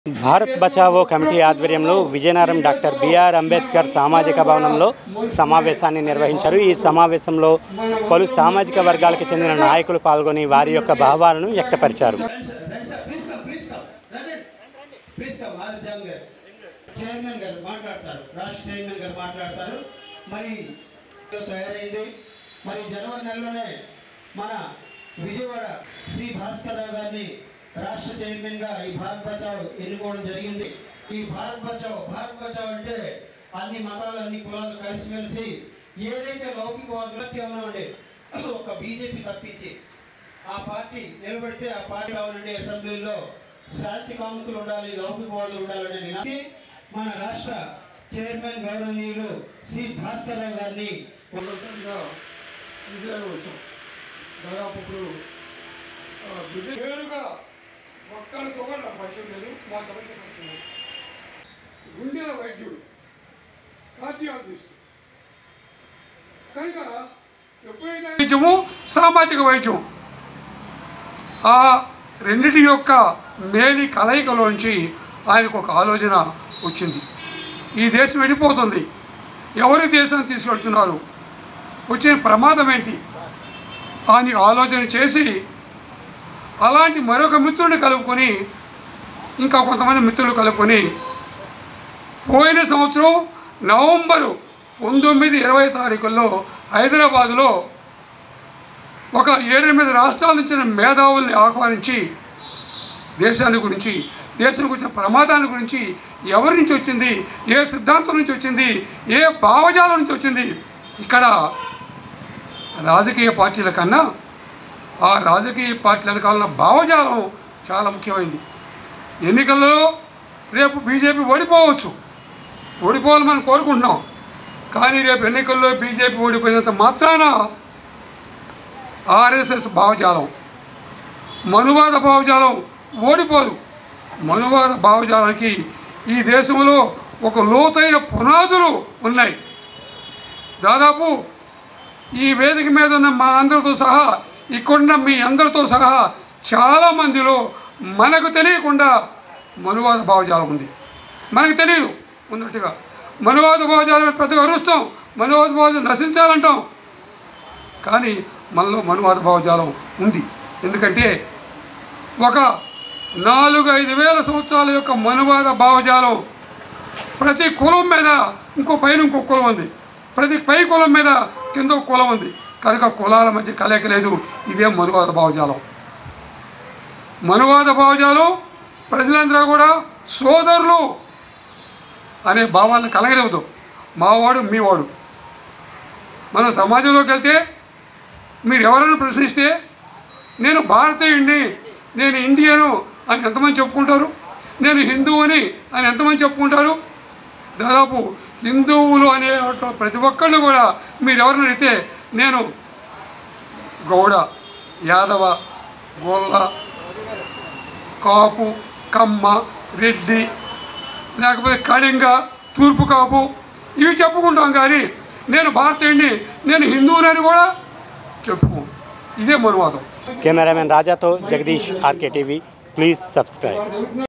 Bharat Bachao committee ఆధ్వర్యంలో Vizianagaram doctor BR Ambedkar సామాజిక భవనంలో సమావేశాన్ని నిర్వహించారు ఈ సమావేశంలో పలు సామాజిక వర్గాలకు చెందిన నాయకులు పాల్గొని వారి యొక్క భావాలను వ్యక్తపరిచారు చైర్మన్ గారు మాట్లాడతారు రాష్ట్ర చైర్మన్ గారు మాట్లాడతారు మరి తయారైంది మరి జనవరి నెలలోనే మన విజయవాడ శ్రీ భాస్కర్ రావు గారిని రాష్ట్ర చైర్మన్ గా ఈ భారత్ బచావ్ ఎన్నుకోవడం జరిగింది ఈ భారత్ బచావ్ భారత్ బచావ్ అంటే అన్ని మతాలు అన్ని కులాలు కలిసిమెలిసి ఏదైతే లౌకికవాదులు ఉండే ఒక బీజేపీ తప్పించి ఆ పార్టీ నిలబడితే ఆ పార్టీ రావాలండి అసెంబ్లీలో శాంతి కాముకులు ఉండాలి లౌకికవాదులు ఉండాలని నినాది మన రాష్ట్ర చైర్మన్ గౌరవనీయులు సి భాస్కర్ రావు గారిని మొదటిసారిగా విజయాలు వచ్చాం దాదాపు ఇప్పుడు ఆ, విజయ్ పేరుగా ఒక్కడితో కూడా నాకు పరిచయం లేదు మా కమిటీ పరిచయం లేదు. గుండెల వైద్యుడు కార్డియాలజిస్ట్ కనుక ఎప్పుడైతే వైద్యము సామాజిక వైద్యం ఆ రెండిటి యొక్క మేలి కలయికలోంచి ఆయనకు ఒక ఆలోచన వచ్చింది ఈ దేశం వెళ్ళిపోతుంది ఎవరి దేశాన్ని తీసుకెళ్తున్నారు వచ్చిన ప్రమాదం ఏంటి అని ఆలోచన చేసి అలాంటి మరొక మిత్రుడిని కలుపుకొని ఇంకా కొంతమంది మిత్రులు కలుపుకొని పోయిన సంవత్సరం నవంబరు పంతొమ్మిది ఇరవై తారీఖుల్లో హైదరాబాదులో ఒక ఏడెనిమిది రాష్ట్రాల నుంచి మేధావుల్ని ఆహ్వానించి దేశాన్ని గురించి దేశానికి వచ్చిన ప్రమాదాన్ని గురించి ఎవరి నుంచి వచ్చింది ఏ సిద్ధాంతం నుంచి వచ్చింది ఏ భావజాలం నుంచి వచ్చింది ఇక్కడ రాజకీయ పార్టీల కన్నా ఆ రాజకీయ పార్టీల వెనకాల భావజాలం చాలా ముఖ్యమైనది ఎన్నికల్లో రేపు బీజేపీ ఓడిపోవచ్చు ఓడిపోవాలని మనం కోరుకుంటున్నాం కానీ రేపు ఎన్నికల్లో బీజేపీ ఓడిపోయినంత మాత్రాన ఆర్ఎస్ఎస్ భావజాలం మనువాద భావజాలం ఓడిపోదు మనువాద భావజాలానికి ఈ దేశంలో ఒక లోతైన పునాదులు ఉన్నాయి దాదాపు ఈ వేదిక మీద ఉన్న మా అందరితో సహా ఇక్కడున్న మీ అందరితో సహా చాలా మందిలో మనకు తెలియకుండా మనువాద భావజాలం ఉంది మనకు తెలియదు ఉన్నట్టుగా మనువాద భావజాలం ప్రతి అరుస్తాం మనువాద భావజాలం నశించాలంటాం కానీ మనలో మనువాద భావజాలం ఉంది ఎందుకంటే ఒక నాలుగు ఐదు వేల సంవత్సరాల యొక్క మనువాద భావజాలం ప్రతి కులం మీద ఇంకో పైన ఇంకో కులం ఉంది ప్రతి పై కులం మీద కింద ఒక కులం ఉంది కనుక కులాల మధ్య కలయిక లేదు ఇదే మనువాద భావజాలం మనువాద భావజాలం ప్రజలందరూ కూడా సోదరులు అనే భావాలను కలగనివ్వదు మావాడు మీవాడు మనం సమాజంలోకి వెళ్తే మీరు ఎవరైనా ప్రశ్నిస్తే నేను భారతీయుడిని నేను ఇండియను అని ఎంతమంది చెప్పుకుంటారు నేను హిందువుని అని ఎంతమంది చెప్పుకుంటారు దాదాపు హిందువులు అనే ప్రతి ఒక్కళ్ళు కూడా మీరు ఎవరిని అడిగితే నేను గౌడ యాదవ గొల్ల కాపు కమ్మ రెడ్డి లేకపోతే కళింగ తూర్పు కాపు ఇవి చెప్పుకుంటాం కానీ నేను భారతీయుడిని నేను హిందువునని కూడా చెప్పుకో ఇదే మనువాదం కెమెరామెన్ రాజాతో Jagadish RK TV please subscribe